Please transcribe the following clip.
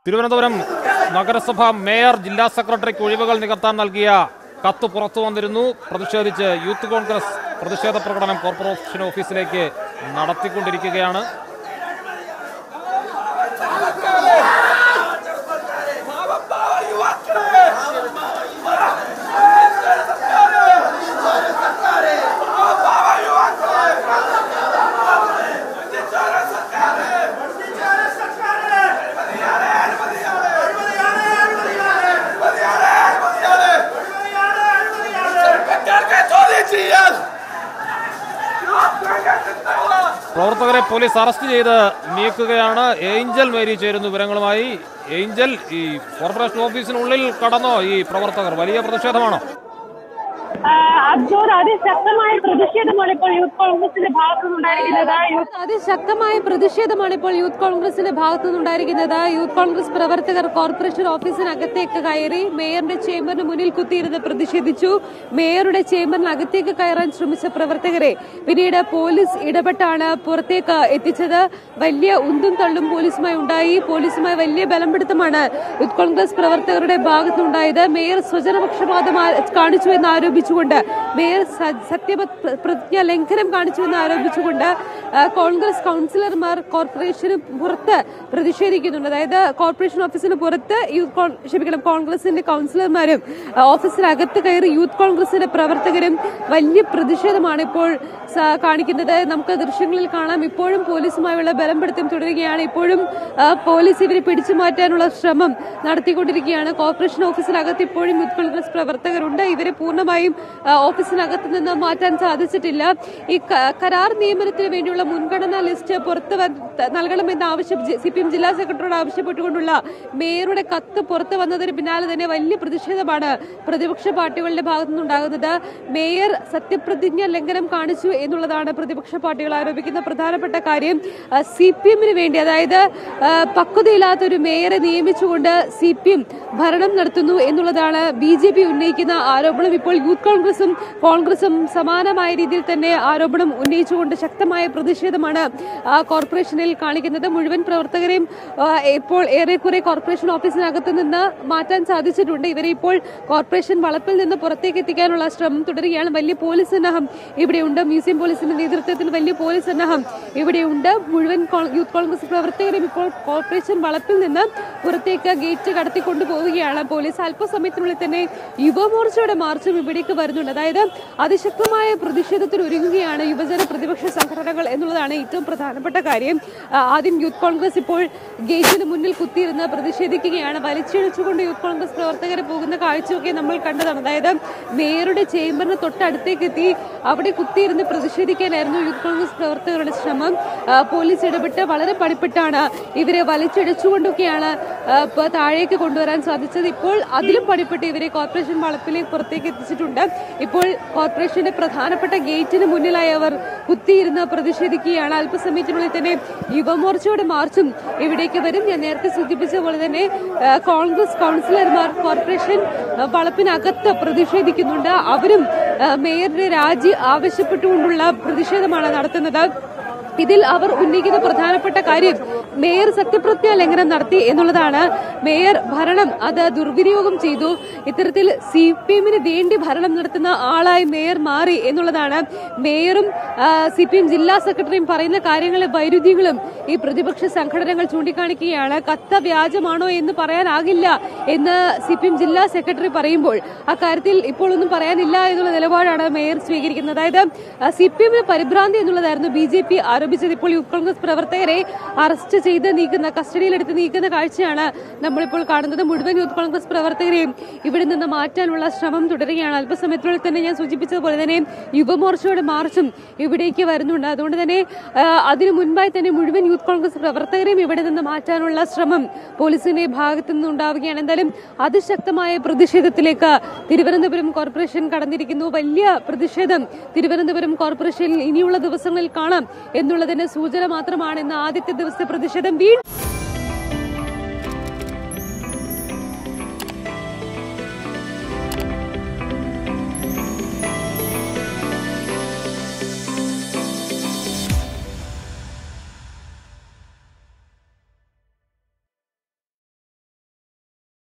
തിരുവനന്തപുരം നഗരസഭ മേയർ ജില്ലാ സെക്രട്ടറിക്ക് ഒഴിവുകൾ നികത്താൻ നൽകിയ കത്ത് പുറത്തു വന്നിരുന്നു പ്രതിഷേധിച്ച് യൂത്ത് കോൺഗ്രസ് പ്രതിഷേധ പ്രകടനം കോർപ്പറേഷൻ ഓഫീസിലേക്ക് നടത്തിക്കൊണ്ടിരിക്കുകയാണ് സർക്കാരിനെ ചോദ്യം ചെയ്യാൻ പ്രവർത്തകരെ പോലീസ് അറസ്റ്റ് ചെയ്ത് നീക്കുകയാണ് ഏഞ്ചൽ മേരി ചേരുന്നു വിവരങ്ങളുമായി ഏഞ്ചൽ ഈ കോർപ്പറേഷൻ ഓഫീസിനുള്ളിൽ കടന്നോ ഈ പ്രവർത്തകർ വലിയ പ്രതിഷേധമാണോ അബ്ദൂർ അതിശക്തമായ പ്രതിഷേധമാണ് ഇപ്പോൾ യൂത്ത് കോൺഗ്രസിന്റെ ഭാഗത്തു നിന്നുണ്ടായിരിക്കുന്നത് യൂത്ത് അതിശക്തമായ പ്രതിഷേധമാണ് ഇപ്പോൾ യൂത്ത് കോൺഗ്രസിന്റെ ഭാഗത്തു നിന്നുണ്ടായിരിക്കുന്നത് യൂത്ത് കോൺഗ്രസ് പ്രവർത്തകർ കോർപ്പറേഷൻ ഓഫീസിനകത്തേക്ക് കയറി മേയറുടെ ചേംബറിന് മുന്നിൽ കുത്തിയിരുന്ന് പ്രതിഷേധിച്ചു മേയറുടെ ചേംബറിനകത്തേക്ക് കയറാൻ ശ്രമിച്ച പ്രവർത്തകരെ പിന്നീട് പോലീസ് ഇടപെട്ടാണ് പുറത്തേക്ക് എത്തിച്ചത് വലിയ ഉന്തും തള്ളും പോലീസുമായി ഉണ്ടായി പോലീസുമായി വലിയ ബലംപിടുത്തമാണ് യൂത്ത് കോൺഗ്രസ് പ്രവർത്തകരുടെ ഭാഗത്തുണ്ടായത് മേയർ സ്വജനപക്ഷപാതം ആ- കാണിച്ചുവെന്ന് ആരോപിച്ചുകൊണ്ട് മേയർ സ- സത്യപ്രതിജ്ഞ ലംഘനം കാണിച്ചുവെന്ന് ആരോപിച്ചുകൊണ്ട് ആ, കോൺഗ്രസ് കൗൺസിലർമാർ കോർപ്പറേഷന് പുറത്ത് പ്രതിഷേധിക്കുന്നുണ്ട് അതായത് കോർപ്പറേഷൻ ഓഫീസിന് പുറത്ത് യൂത്ത് കോൺ- ക്ഷമിക്കണം കോൺഗ്രസിന്റെ കൗൺസിലർമാരും ആ, ഓഫീസിനകത്ത് കയറി യൂത്ത് കോൺഗ്രസിന്റെ പ്രവർത്തകരും വലിയ പ്രതിഷേധമാണ് ഇപ്പോൾ സ- കാണിക്കുന്നത് നമുക്ക് ദൃശ്യങ്ങളിൽ കാണാം ഇപ്പോഴും പോലീസുമായുള്ള ബലംപിടുത്തം തുടരുകയാണ് ഇപ്പോഴും ആ, പോലീസ് ഇവരെ പിടിച്ചു മാറ്റാനുള്ള ശ്രമം നടത്തിക്കൊണ്ടിരിക്കുകയാണ് കോർപ്പറേഷൻ ഓഫീസിനകത്ത് ഇപ്പോഴും യൂത്ത് കോൺഗ്രസ് പ്രവർത്തകരുണ്ട് ഇവരെ പൂർണ്ണമായും ആ, ഓഫീസിനകത്ത് നിന്ന് മാറ്റാൻ സാധിച്ചിട്ടില്ല ഈ ക- കരാർ നിയമനത്തിന് വേണ്ടിയുള്ള മുൻഗണനാ ലിസ്റ്റ് പുറത്ത് വ- നൽകണമെന്ന് ആവശ്യം സി പി എം ജില്ലാ സെക്രട്ടറിയോട് ആവശ്യപ്പെട്ടുകൊണ്ടുള്ള മേയറുടെ കത്ത് പുറത്തു വന്നതിന് പിന്നാലെ തന്നെ വലിയ പ്രതിഷേധമാണ് പ്രതിപക്ഷ പാർട്ടികളുടെ ഭാഗത്തു നിന്നുണ്ടാകുന്നത് മേയർ സത്യപ്രതിജ്ഞ ലംഘനം കാണിച്ചു എന്നുള്ളതാണ് പ്രതിപക്ഷ പാർട്ടികൾ ആരോപിക്കുന്ന പ്രധാനപ്പെട്ട കാര്യം സി പി എമ്മിന് വേണ്ടി അതായത് ആ, പക്വതയില്ലാത്ത ഒരു മേയറെ നിയമിച്ചുകൊണ്ട് സി പി എം ഭരണം നടത്തുന്നു എന്നുള്ളതാണ് ബി ജെ പി ഉന്നയിക്കുന്ന ആരോപണം ഇപ്പോൾ യൂത്ത് കോൺഗ്രസും കോൺഗ്രസും സമാനമായ രീതിയിൽ തന്നെ ആരോപണം ഉന്നയിച്ചുകൊണ്ട് ശക്തമായ പ്രതിഷേധമാണ് ആ, കോർപ്പറേഷനിൽ കാണിക്കുന്നത് മുഴുവൻ പ്രവർത്തകരെയും ആ, ഇപ്പോൾ ഏറെക്കുറെ കോർപ്പറേഷൻ ഓഫീസിനകത്ത് നിന്ന് മാറ്റാൻ സാധിച്ചിട്ടുണ്ട് ഇവരെ ഇപ്പോൾ കോർപ്പറേഷൻ വളപ്പിൽ നിന്ന് പുറത്തേക്ക് എത്തിക്കാനുള്ള ശ്രമം തുടരുകയാണ് വലിയ പോലീസ് സന്നാഹം ഇവിടെയുണ്ട് മ്യൂസിയം പോലീസിന്റെ നേതൃത്വത്തിൽ വലിയ പോലീസ് സന്നാഹം ഇവിടെയുണ്ട് മുഴുവൻ കോ- യൂത്ത് കോൺഗ്രസ് പ്രവർത്തകരും ഇപ്പോൾ കോർപ്പറേഷൻ വളപ്പിൽ നിന്ന് പുറത്തേക്ക് ഗേറ്റ് കടത്തിക്കൊണ്ടു പോവുകയാണ് പോലീസ് അല്പസമയത്തിനുള്ളിൽ തന്നെ യുവമോർച്ചയുടെ മാർച്ചും ഇവിടേക്ക് വരുന്നുണ്ട് അതായത് അതിശക്തമായ പ്രതിഷേധത്തിൽ ഒരുങ്ങുകയാണ് യുവജന പ്രതിപക്ഷ സംഘടനകൾ എന്നുള്ളതാണ് ഏറ്റവും പ്രധാനപ്പെട്ട കാര്യം ആ, ആദ്യം യൂത്ത് കോൺഗ്രസ് ഇപ്പോൾ ഗേറ്റിന് മുന്നിൽ കുത്തിയിരുന്ന് പ്രതിഷേധിക്കുകയാണ് വലിച്ചിഴച്ചുകൊണ്ട് യൂത്ത് കോൺഗ്രസ് പ്രവർത്തകർ പോകുന്ന കാഴ്ചയൊക്കെ നമ്മൾ കണ്ടതാണ് അതായത് മേയറുടെ ചേംബറിന് തൊട്ടടുത്തേക്ക് എത്തി അവിടെ കുത്തിയിരുന്ന് പ്രതിഷേധിക്കാനായിരുന്നു യൂത്ത് കോൺഗ്രസ് പ്രവർത്തകരുടെ ശ്രമം ആ, പോലീസ് ഇടപെട്ട് വളരെ പണിപ്പെട്ടാണ് ഇവരെ വലിച്ചിഴച്ചുകൊണ്ടൊക്കെയാണ് ആ, ഇപ്പൊ താഴേക്ക് കൊണ്ടുവരാൻ സാധിച്ചത് ഇപ്പോൾ അതിലും പണിപ്പെട്ട് ഇവരെ കോർപ്പറേഷൻ വളപ്പിലേക്ക് പുറത്തേക്ക് എത്തിച്ചിട്ടുണ്ട് ഇപ്പോൾ കോർപ്പറേഷന്റെ പ്രധാനപ്പെട്ട ഗേറ്റിന് മുന്നിലായി അവർ കുത്തിയിരുന്ന് പ്രതിഷേധിക്കുകയാണ് അല്പസമയത്തിനുള്ളിൽ തന്നെ യുവമോർച്ചയുടെ മാർച്ചും ഇവിടേക്ക് വരും ഞാൻ നേരത്തെ സൂചിപ്പിച്ച പോലെ തന്നെ ആ, കോൺഗ്രസ് കൗൺസിലർമാർ കോർപ്പറേഷൻ ആ, വളപ്പിനകത്ത് പ്രതിഷേധിക്കുന്നുണ്ട് അവരും ആ, മേയറുടെ രാജി ആവശ്യപ്പെട്ടുകൊണ്ടുള്ള പ്രതിഷേധമാണ് നടത്തുന്നത് ഇതിൽ അവർ ഉന്നയിക്കുന്ന പ്രധാനപ്പെട്ട കാര്യം മേയർ സത്യപ്രതിജ്ഞ ലംഘനം നടത്തി എന്നുള്ളതാണ് മേയർ ഭരണം അത് ദുർവിനിയോഗം ചെയ്തു ഇത്തരത്തിൽ സി പി എമ്മിന് വേണ്ടി ഭരണം നടത്തുന്ന ആളായി മേയർ മാറി എന്നുള്ളതാണ് മേയറും സി പി എം ജില്ലാ സെക്രട്ടറിയും പറയുന്ന കാര്യങ്ങളെ വൈരുദ്ധ്യങ്ങളും ഈ പ്രതിപക്ഷ സംഘടനകൾ ചൂണ്ടിക്കാണിക്കുകയാണ് കത്ത് വ്യാജമാണോ എന്ന് പറയാനാകില്ല എന്ന് സി പി എം ജില്ലാ സെക്രട്ടറി പറയുമ്പോൾ അക്കാര്യത്തിൽ ഇപ്പോൾ ഒന്നും പറയാനില്ല എന്നുള്ള നിലപാടാണ് മേയർ സ്വീകരിക്കുന്നത് അതായത് സി പി എമ്മിന് പരിഭ്രാന്തി എന്നുള്ളതായിരുന്നു ബി ജെ പി ആരോപിച്ചത് ഇപ്പോൾ യൂത്ത് കോൺഗ്രസ് പ്രവർത്തകരെ അറസ്റ്റ് ചെയ്ത് നീക്കുന്ന കസ്റ്റഡിയിലെടുത്ത് നീക്കുന്ന കാഴ്ചയാണ് നമ്മളിപ്പോൾ കാണുന്നത് മുഴുവൻ യൂത്ത് കോൺഗ്രസ് പ്രവർത്തകരെയും ഇവിടെ നിന്ന് മാറ്റാനുള്ള ശ്രമം തുടരുകയാണ് അല്പസമയത്തിനുള്ളിൽ തന്നെ ഞാൻ സൂചിപ്പിച്ചതുപോലെ തന്നെ യുവമോർച്ചയുടെ മാർച്ചും ഇവിടേക്ക് വരുന്നുണ്ട് അതുകൊണ്ട് തന്നെ ആ, അതിനു മുൻപായി തന്നെ മുഴുവൻ യൂത്ത് കോൺഗ്രസ് പ്രവർത്തകരെയും ഇവിടെ നിന്ന് മാറ്റാനുള്ള ശ്രമം പോലീസിന്റെ ഭാഗത്തു നിന്നുണ്ടാവുകയാണ് എന്തായാലും അതിശക്തമായ പ്രതിഷേധത്തിലേക്ക് തിരുവനന്തപുരം കോർപ്പറേഷൻ കടന്നിരിക്കുന്നു വലിയ പ്രതിഷേധം തിരുവനന്തപുരം കോർപ്പറേഷനിൽ ഇനിയുള്ള ദിവസങ്ങളിൽ കാണാം എന്നുള്ളതിന് സൂചന മാത്രമാണ് ഇന്ന് ആദ്യത്തെ ദിവസത്തെ പ്രതിഷേധം വീണ്ടും